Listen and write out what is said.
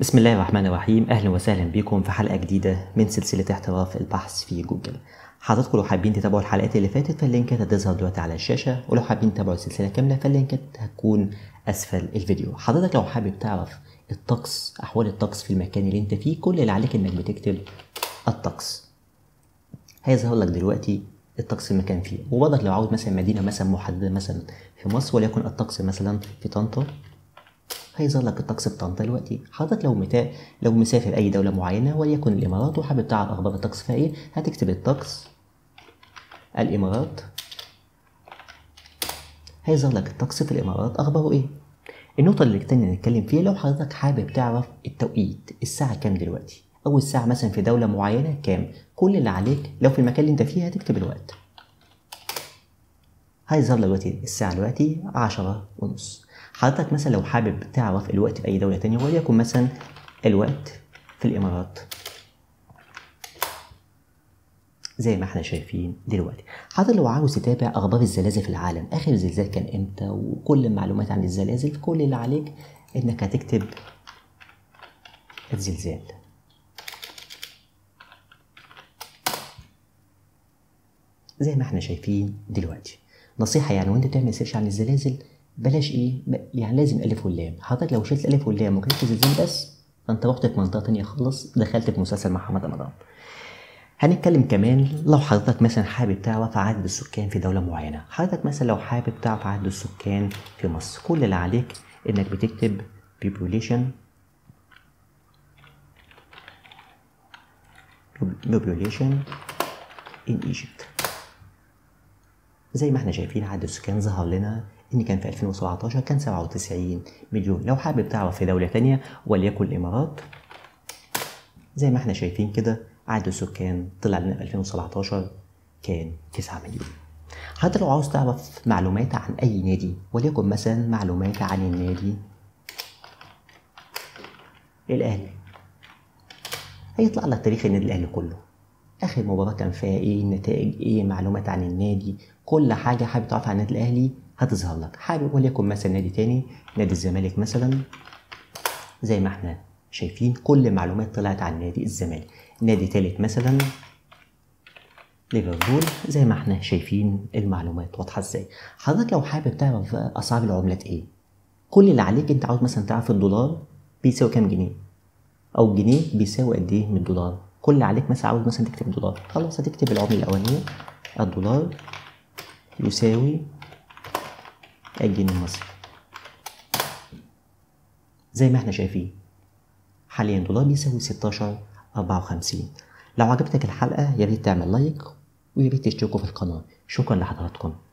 بسم الله الرحمن الرحيم اهلا وسهلا بكم في حلقه جديده من سلسله احتراف البحث في جوجل حضراتكم لو حابين تتابعوا الحلقات اللي فاتت فاللينكات هتظهر دلوقتي على الشاشه ولو حابين تتابعوا السلسله كامله فاللينكات هتكون اسفل الفيديو حضرتك لو حابب تعرف الطقس احوال الطقس في المكان اللي انت فيه كل اللي عليك انك بتكتب الطقس هيظهر لك دلوقتي الطقس المكان فيه وبرضك لو عاوز مثلا مدينه مثلا محدده مثلا في مصر وليكن الطقس مثلا في طنطا هيظهر لك الطقس في طنطا دلوقتي حضرتك لو متا... لو مسافر اي دوله معينه وليكن الامارات وحابب تعرف اخبار الطقس فيها ايه هتكتب الطقس الامارات هيظهر لك الطقس في الامارات اخباره ايه النقطة اللي التانية نتكلم فيها لو حضرتك حابب تعرف التوقيت الساعة كام دلوقتي أو الساعة مثلا في دولة معينة كام كل اللي عليك لو في المكان اللي أنت فيه هتكتب الوقت هيظهر لك دلوقتي الساعة دلوقتي عشرة ونص حضرتك مثلا لو حابب تعرف الوقت في أي دولة تانية وليكن مثلا الوقت في الإمارات زي ما احنا شايفين دلوقتي حضرتك لو عاوز تتابع اخبار الزلازل في العالم اخر زلزال كان امتى وكل المعلومات عن الزلازل كل اللي عليك انك هتكتب الزلزال زي ما احنا شايفين دلوقتي نصيحة يعني وانت بتعمل سيرش عن الزلازل بلاش ايه يعني لازم الف واللام حضرتك لو شلت الف واللام وكتبت زلزال بس فانت رحت في منطقة تانية خالص دخلت في مسلسل مع محمد رمضان هنتكلم كمان لو حضرتك مثلا حابب تعرف عدد السكان في دولة معينة حضرتك مثلا لو حابب تعرف عدد السكان في مصر كل اللي عليك انك بتكتب population population in Egypt زي ما احنا شايفين عدد السكان ظهر لنا ان كان في 2017 كان 97 مليون لو حابب تعرف في دولة تانية وليكن الامارات زي ما احنا شايفين كده عدد السكان طلع لنا في 2017 كان 9 مليون حتى لو عاوز تعرف معلومات عن أي نادي وليكن مثلا معلومات عن النادي الأهلي هيطلع لك تاريخ النادي الأهلي كله آخر مباراة كان فيها إيه النتائج إيه معلومات عن النادي كل حاجة حابب تعرف عن النادي الأهلي هتظهر لك حابب وليكن مثلا نادي تاني نادي الزمالك مثلا زي ما احنا شايفين كل معلومات طلعت عن نادي الزمالك نادي تالت مثلا ليفربول زي ما احنا شايفين المعلومات واضحه ازاي حضرتك لو حابب تعرف اسعار العملات ايه كل اللي عليك انت عاوز مثلا تعرف الدولار بيساوي كام جنيه او الجنيه بيساوي قد ايه من الدولار كل اللي عليك مثلا عاوز مثلا تكتب الدولار خلاص هتكتب العمله الاولانيه الدولار يساوي الجنيه المصري زي ما احنا شايفين حاليا دولار بيساوي 16 54 لو عجبتك الحلقة يا ريت تعمل لايك ويا ريت تشتركوا في القناة شكرا لحضراتكم